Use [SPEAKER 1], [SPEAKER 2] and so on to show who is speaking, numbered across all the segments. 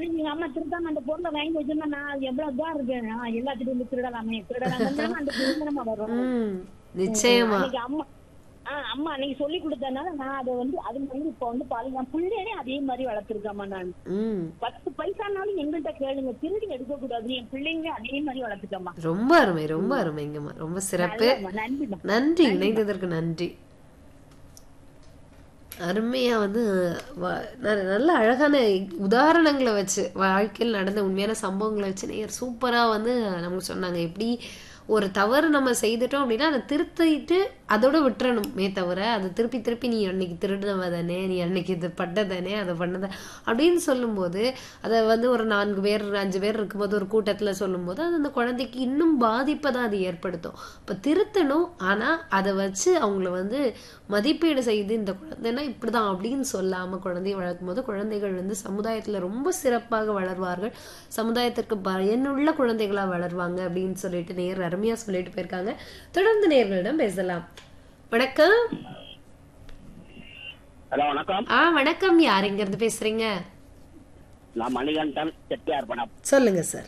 [SPEAKER 1] அன்னைக்கு எங்க அம்மா திருத்தாம அந்த பொருளை வாங்கி வச்சிருந்தா நான் எவ்வளவு இதா இருக்கேன் நான் எல்லாத்திட்டும் இருந்து திருடலாமே திருடலாமே அந்த திருமணமா வரும்
[SPEAKER 2] ம் நிச்சயமா
[SPEAKER 1] அன்னைக்கு அம்மா ஆஹ் அம்மா அன்னைக்கு சொல்லி கொடுத்ததுனால நான் அதை வந்து அது வந்து இப்ப வந்து பாருங்க என் பிள்ளைனே அதே மாதிரி வளர்த்துருக்கேம்மா நான்
[SPEAKER 2] ம்
[SPEAKER 1] பத்து பைசானாலும் எங்கள்கிட்ட கேளுங்க திருடி எடுக்க கூடாது என் பிள்ளைங்க அதே மாதிரி வளர்த்துக்கம்மா
[SPEAKER 2] ரொம்ப அருமை ரொம்ப அருமைங்கம்மா ரொம்ப சிறப்பு
[SPEAKER 1] நல்லம்மா, நன்றிம்மா
[SPEAKER 2] நன்றி இணைந்ததற்கு நன்றி அருமையா வந்து வ- ந- நல்ல அழகான உதாரணங்களை வச்சு வாழ்க்கையில் நடந்த உண்மையான சம்பவங்களை வச்சு நேர் சூப்பரா வந்து நமக்கு சொன்னாங்க எப்படி ஒரு தவறு நம்ம செய்துட்டோம் அப்படின்னா அதை திருத்திட்டு அதோட விட்டுறணுமே தவிர அதை திருப்பி திருப்பி நீ அன்னைக்கு திருடினவ தானே நீ அன்னைக்கு இது பண்ணதானே அதை பண்ணத அப்படின்னு சொல்லும்போது அதை வந்து ஒரு நான்கு பேர் அஞ்சு பேர் இருக்கும்போது ஒரு கூட்டத்தில் சொல்லும்போது அது அந்த குழந்தைக்கு இன்னும் பாதிப்பை தான் அது ஏற்படுத்தும் இப்போ திருத்தணும் ஆனால் அதை வச்சு அவங்கள வந்து மதிப்பீடு செய்து இந்த குழந்தைன்னா இப்படிதான் அப்படின்னு சொல்லாமல் குழந்தையை வளர்க்கும் போது குழந்தைகள் வந்து சமுதாயத்தில் ரொம்ப சிறப்பாக வளர்வார்கள் சமுதாயத்திற்கு பயனுள்ள குழந்தைகளா வளர்வாங்க அப்படின்னு சொல்லிட்டு நேர் அருமையா சொல்லிட்டு போயிருக்காங்க தொடர்ந்து நேர்களிடம் பேசலாம் வணக்கம்
[SPEAKER 3] ஹலோ வணக்கம்
[SPEAKER 2] ஆ வணக்கம் யார் எங்க இருந்து பேசுறீங்க
[SPEAKER 3] நான் மணிகண்டன் செட்டியார் படம்
[SPEAKER 2] சொல்லுங்க சார்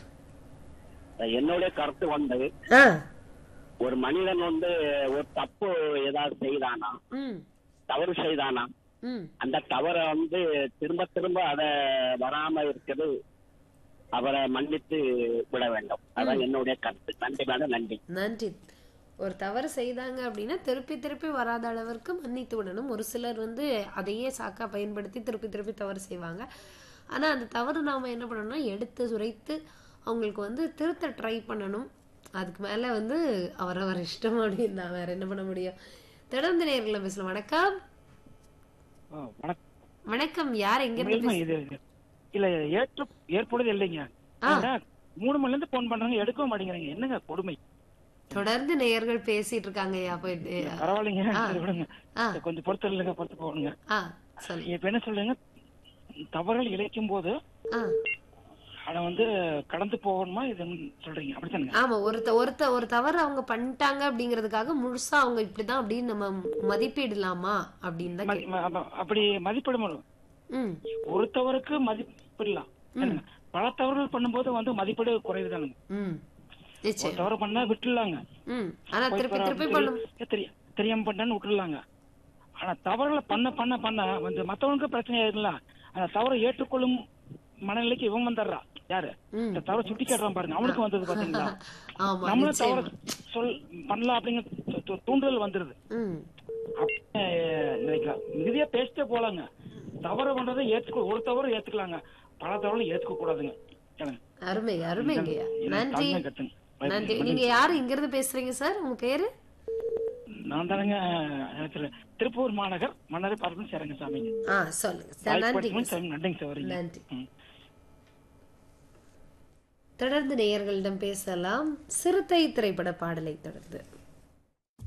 [SPEAKER 3] என்னுடைய கருத்து வந்து
[SPEAKER 2] ஆ
[SPEAKER 3] ஒரு மனிதன் வந்து ஒரு தப்பு ஏதாவது செய்தானா
[SPEAKER 2] ம்
[SPEAKER 3] தவறு செய்தானா
[SPEAKER 2] ம்
[SPEAKER 3] அந்த தவறை வந்து திரும்ப திரும்ப அதை வராம இருக்கிறது அவரை மன்னித்து விட வேண்டும் அதான் என்னுடைய கருத்து நன்றி மேடம் நன்றி
[SPEAKER 2] நன்றி ஒரு தவறு செய்தாங்க அப்படின்னா திருப்பி திருப்பி வராத அளவிற்கு மன்னித்து விடணும் ஒரு சிலர் வந்து அதையே சாக்கா பயன்படுத்தி திருப்பி திருப்பி தவறு செய்வாங்க ஆனா அந்த தவறு நாம என்ன பண்ணணும்னா எடுத்து சுரைத்து அவங்களுக்கு வந்து திருத்த ட்ரை பண்ணணும் அதுக்கு மேல வந்து அவரவர் இஷ்டம் அப்படின்னு நான் வேற என்ன பண்ண முடியும் தொடர்ந்து நேர்களை பேசலாம் வணக்கம்
[SPEAKER 4] ஆ, வணக்கம்
[SPEAKER 2] வணக்கம் யார் எங்க இருந்து
[SPEAKER 4] உண்மையுமே
[SPEAKER 2] பேசு-
[SPEAKER 4] இது இல்ல ஏற்று ஏற்படுது இல்லைங்க
[SPEAKER 2] ஆ.
[SPEAKER 4] ஏன்னா, மூணு மணில இருந்து போன் பண்றாங்க எடுக்க மாட்டேங்கிறீங்க என்னங்க கொடுமை
[SPEAKER 2] தொடர்ந்து நேயர்கள் பேசிட்டு இருக்காங்க ஐயா போயிட்டு
[SPEAKER 4] பரவாயில்லைங்க
[SPEAKER 2] ஆ.
[SPEAKER 4] சரி, விடுங்க
[SPEAKER 2] ஆ
[SPEAKER 4] கொஞ்சம் பொறுத்து இல்லைங்க பொறுத்து போகணுங்க
[SPEAKER 2] ஆ சொல்லு
[SPEAKER 4] இப்ப என்ன சொல்றீங்க தவறுகள் இழைக்கும் போது
[SPEAKER 2] ஆ
[SPEAKER 4] அதை வந்து கடந்து போகணுமா இதுன்னு சொல்றீங்க அப்படித்தானுங்க
[SPEAKER 2] ஆமா ஒருத்த ஒருத்த ஒரு தவறு அவங்க பண்ணிட்டாங்க அப்படிங்கிறதுக்காக முழுசா அவங்க இப்படிதான் அப்படின்னு நம்ம மதிப்பிடலாமா அப்படின்னு தான்
[SPEAKER 4] மதி- ம- அப்ப- அப்படி மதிப்பிட முடியும்
[SPEAKER 2] ம்
[SPEAKER 4] ஒரு தவறுக்கு மதிப்பிடலாம் என்னங்க? பல தவறுகள் பண்ணும்போது வந்து மதிப்பீடு குறைவு தானுங்க
[SPEAKER 2] ம்
[SPEAKER 4] ஒரு
[SPEAKER 2] நிச்சயம்
[SPEAKER 4] தவறு பண்ணா விட்டுலாங்க
[SPEAKER 2] ம் ஆனா
[SPEAKER 4] போய்
[SPEAKER 2] திருப்பி
[SPEAKER 4] பாரு
[SPEAKER 2] திருப்பி
[SPEAKER 4] அப்படின்னு
[SPEAKER 2] பண்ணும்
[SPEAKER 4] சொல்லி, தெரிய தெரியாம பண்ணான்னு விட்டுடலாங்க ஆனா தவறுகளை பண்ண பண்ண பண்ண வந்து மத்தவனுக்கு பிரச்சனை ஆயிருல அந்த தவறை ஏற்றுக்கொள்ளும் மனநிலைக்கு இவன் வந்துடுறா யாரு
[SPEAKER 2] ம்
[SPEAKER 4] இந்த தவறை சுட்டி காட்டுறான் பாருங்க அவனுக்கு வந்தது பாத்தீங்களா
[SPEAKER 2] ஆமா
[SPEAKER 4] நம்மளும் தவற
[SPEAKER 2] நிச்சயம்
[SPEAKER 4] சொல் பண்ணலாம் அப்படிங்கிற து- து- தூண்டுதல் வந்துருது
[SPEAKER 2] ம்
[SPEAKER 4] அப்ப, அஹ், நினைக்கலாம் மிகுதியா பேசிட்டே போலாங்க தவறு பண்றதை ஏத்துக்க ஒரு தவறு ஏத்துக்கலாங்க பல தவறு ஏத்துக்க கூடாதுங்க ஏனுங்க?
[SPEAKER 2] அருமை அருமைங்கய்யா
[SPEAKER 4] இது
[SPEAKER 2] நன்றி
[SPEAKER 4] தாழ்மை கட்டுங்க.
[SPEAKER 2] நன்றி நீங்க யாரு இங்க இருந்து பேசுறீங்க சார் உங்க பேரு
[SPEAKER 4] நான் தானங்க எனக்கு திருப்பூர் மாநகர் மன்னரை பார்த்து சேரங்க சாமிங்க
[SPEAKER 2] ஆ சொல்லுங்க சார் நன்றிங்க
[SPEAKER 4] வாய்ப்பு
[SPEAKER 2] சார்.
[SPEAKER 4] நன்றிங்க சார் வரீங்க
[SPEAKER 2] நன்றி
[SPEAKER 4] ம்.
[SPEAKER 2] தொடர்ந்து நேயர்களிடம் பேசலாம் சிறுத்தை திரைப்பட பாடலை தொடர்ந்து